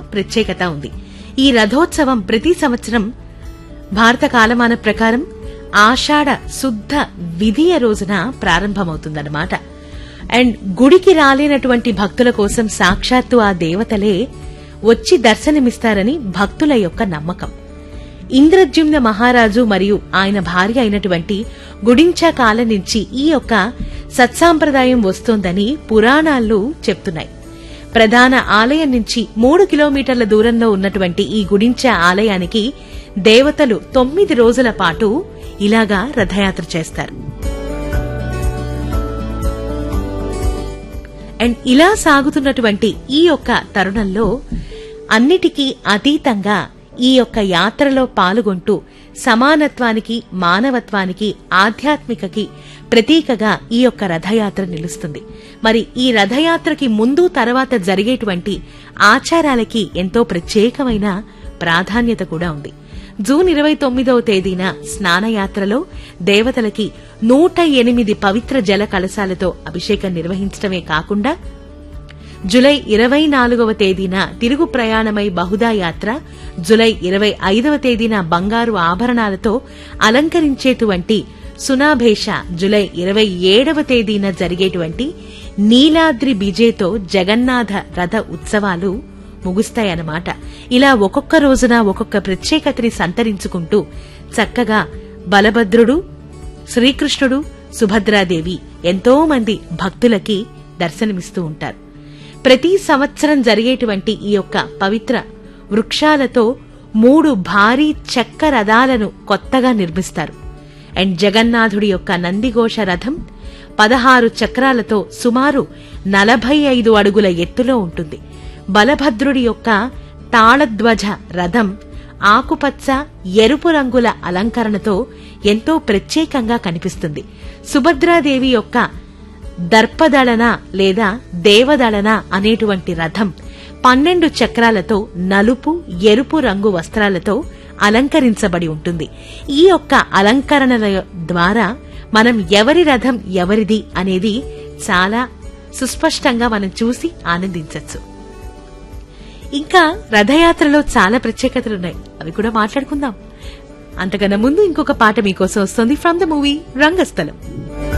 ప్రత్యేకత ఉంది ఈ రథోత్సవం ప్రతి సంవత్సరం భారత కాలమాన ప్రకారం ఆషాఢ శుద్ధ విధియ రోజున ప్రారంభమవుతుందన్నమాట అండ్ గుడికి రాలేనటువంటి భక్తుల కోసం సాక్షాత్తు ఆ దేవతలే వచ్చి దర్శనమిస్తారని భక్తుల యొక్క నమ్మకం ఇంద్రద్యుమ్న మహారాజు మరియు ఆయన భార్య అయినటువంటి గుడించా కాలం నుంచి ఈ యొక్క సత్సాంప్రదాయం వస్తోందని పురాణాలు చెప్తున్నాయి ప్రధాన ఆలయం నుంచి మూడు కిలోమీటర్ల దూరంలో ఉన్నటువంటి ఈ గుడించా ఆలయానికి దేవతలు తొమ్మిది రోజుల పాటు ఇలాగా రథయాత్ర చేస్తారు అండ్ ఇలా సాగుతున్నటువంటి ఈ యొక్క తరుణంలో అన్నిటికీ అతీతంగా ఈ యొక్క యాత్రలో పాల్గొంటూ సమానత్వానికి మానవత్వానికి ఆధ్యాత్మికకి ప్రతీకగా ఈ యొక్క రథయాత్ర నిలుస్తుంది మరి ఈ రథయాత్రకి ముందు తర్వాత జరిగేటువంటి ఆచారాలకి ఎంతో ప్రత్యేకమైన ప్రాధాన్యత కూడా ఉంది జూన్ ఇరవై తొమ్మిదవ తేదీన స్నానయాత్రలో దేవతలకి నూట ఎనిమిది పవిత్ర జల కలశాలతో అభిషేకం నిర్వహించడమే కాకుండా జులై ఇరవై నాలుగవ తేదీన తిరుగు ప్రయాణమై బహుదా యాత్ర జులై ఇరవై ఐదవ తేదీన బంగారు ఆభరణాలతో అలంకరించేటువంటి సునాభేష జులై ఇరవై ఏడవ తేదీన జరిగేటువంటి నీలాద్రి బిజేతో జగన్నాథ రథ ఉత్సవాలు ముగుస్తాయన్నమాట ఇలా ఒక్కొక్క రోజున ఒక్కొక్క ప్రత్యేకతని సంతరించుకుంటూ చక్కగా బలభద్రుడు శ్రీకృష్ణుడు సుభద్రాదేవి ఎంతో మంది భక్తులకి దర్శనమిస్తూ ఉంటారు ప్రతి సంవత్సరం జరిగేటువంటి ఈ యొక్క పవిత్ర వృక్షాలతో మూడు భారీ చెక్క రథాలను కొత్తగా నిర్మిస్తారు అండ్ జగన్నాథుడి యొక్క నందిఘోష రథం పదహారు చక్రాలతో సుమారు నలభై ఐదు అడుగుల ఎత్తులో ఉంటుంది బలభద్రుడి యొక్క తాళధ్వజ రథం ఆకుపచ్చ ఎరుపు రంగుల అలంకరణతో ఎంతో ప్రత్యేకంగా కనిపిస్తుంది సుభద్రాదేవి యొక్క దర్పదళన లేదా దేవదళన అనేటువంటి రథం పన్నెండు చక్రాలతో నలుపు ఎరుపు రంగు వస్త్రాలతో అలంకరించబడి ఉంటుంది ఈ యొక్క అలంకరణల ద్వారా మనం ఎవరి రథం ఎవరిది అనేది చాలా సుస్పష్టంగా మనం చూసి ఆనందించవచ్చు ఇంకా రథయాత్రలో చాలా ప్రత్యేకతలున్నాయి అవి కూడా మాట్లాడుకుందాం అంతకన్నా ముందు ఇంకొక పాట మీకోసం వస్తుంది ఫ్రమ్ ద మూవీ రంగస్థలం